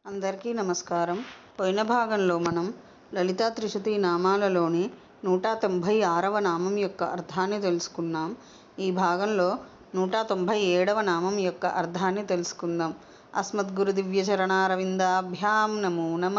అందరికీ నమస్కారం పోయిన భాగంలో మనం లలితా త్రిశతి నామాలలోని నూట తొంభై ఆరవ నామం యొక్క అర్థాన్ని తెలుసుకున్నాం ఈ భాగంలో నూట తొంభై ఏడవ నామం యొక్క అర్థాన్ని తెలుసుకుందాం అస్మద్గురు దివ్య చరణారవిందాభ్యాం నమో నమ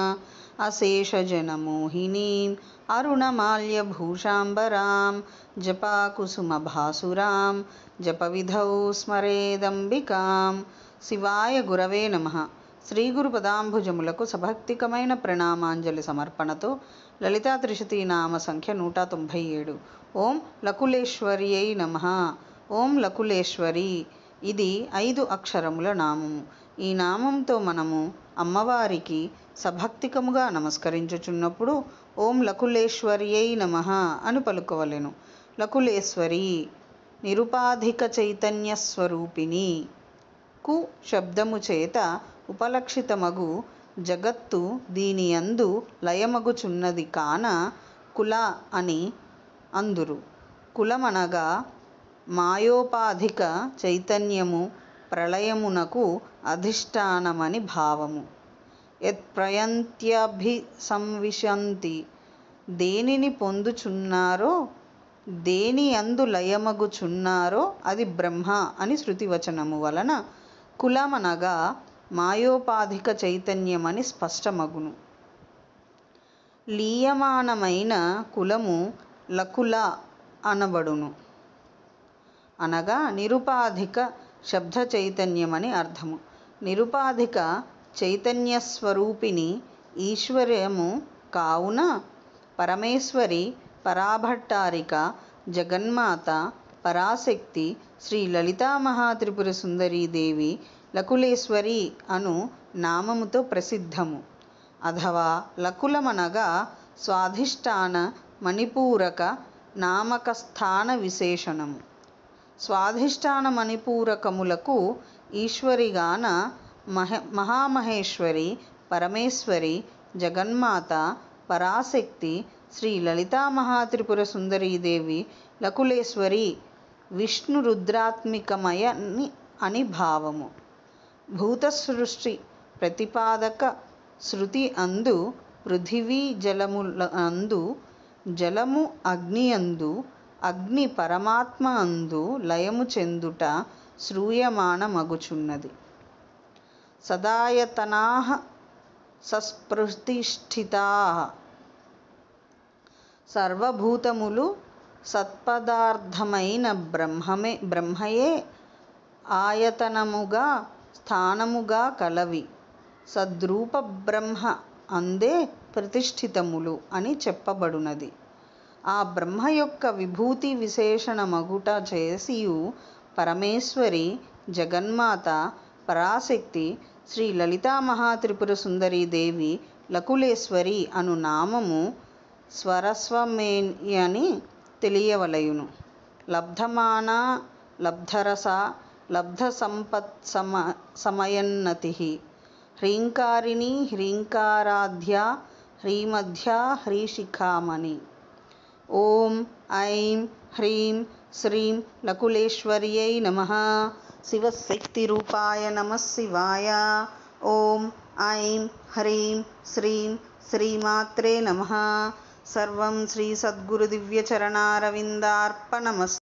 అశేషజనమోహినీం అరుణమాల్యభూషాంబరాం జపాకుసుమభాసురాం జపవిధౌ స్మరేదంబికాం శివాయ గురవే నమ శ్రీ గురు పదాంభుజములకు సభక్తికమైన ప్రణామాంజలి సమర్పణతో లలితా త్రిశతి నామ సంఖ్య నూట తొంభై ఏడు ఓం లకులేశ్వర్యై నమ ఓం లకులేశ్వరి ఇది ఐదు అక్షరముల నామము ఈ నామంతో మనము అమ్మవారికి సభక్తికముగా నమస్కరించుచున్నప్పుడు ఓం లకులేశ్వర్యై నమ అని పలుకోవలెను లకులేశ్వరి నిరుపాధిక చైతన్య స్వరూపిణి కు శబ్దము చేత ఉపలక్షితమగు జగత్తు దీనియందు లయమగుచున్నది కాన కుల అని అందురు కులమనగా మాయోపాధిక చైతన్యము ప్రళయమునకు అధిష్టానమని భావము యత్ప్రయంత్యభిసంవిశంతి దేనిని పొందుచున్నారో దేని అందు లయమగుచున్నారో అది బ్రహ్మ అని శృతివచనము వలన కులమనగా మాయోపాధిక చైతన్యమని స్పష్టమగును లీయమానమైన కులము లకుల అనబడును అనగా నిరుపాధిక శబ్ద చైతన్యమని అర్థము నిరుపాధిక చైతన్య స్వరూపిణి ఈశ్వర్యము కావున పరమేశ్వరి పరాభట్టారిక జగన్మాత పరాశక్తి శ్రీ లలితా మహాత్రిపుర సుందరీదేవి లకులేశ్వరి అను నామముతో ప్రసిద్ధము అథవా లకులమనగా స్వాధిష్టాన మణిపూరక నామకస్థాన విశేషణము స్వాధిష్టాన మణిపూరకములకు ఈశ్వరిగాన మహ మహామహేశ్వరి పరమేశ్వరి జగన్మాత పరాశక్తి శ్రీ లలితా మహాత్రిపుర సుందరీదేవి లకులేశ్వరి విష్ణు రుద్రాత్మికమయ అని భావము భూత సృష్టి ప్రతిపాదక శృతి అందు పృథివీ జలముల అందు జలము అగ్ని అందు అగ్ని పరమాత్మ అందు లయము చెందుట శ్రూయమానమగుచున్నది సదాయతనా సస్పృతిష్ఠితా సర్వభూతములు సత్పదార్థమైన బ్రహ్మమే బ్రహ్మయే ఆయతనముగా స్థానముగా కలవి సద్రూప బ్రహ్మ అందే ప్రతిష్ఠితములు అని చెప్పబడునది ఆ బ్రహ్మ యొక్క విభూతి విశేషణమగుట చేసియు పరమేశ్వరి జగన్మాత పరాశక్తి శ్రీ లలితా మహాత్రిపుర సుందరీదేవి లకులేశ్వరి అను నామము స్వరస్వమేయని తెలియవలయును లబ్ధమాన లబ్ధరస లబ్ధ సంపత్ సమ సమయన్నతి హ్రీంకారిణి హ్రీంకారాధ్య హ్రీమధ్య హ్రీశిఖామణి ఓం ఐం హ్రీం శ్రీం లకులేశ్వర్యై నమ శివశక్తిరూపాయ నమ శివాయ ఓం ఐం హ్రీం శ్రీం శ్రీమాత్రే నమ సర్వం శ్రీ సద్గురు దివ్య చరణారవిందార్పణమస్తు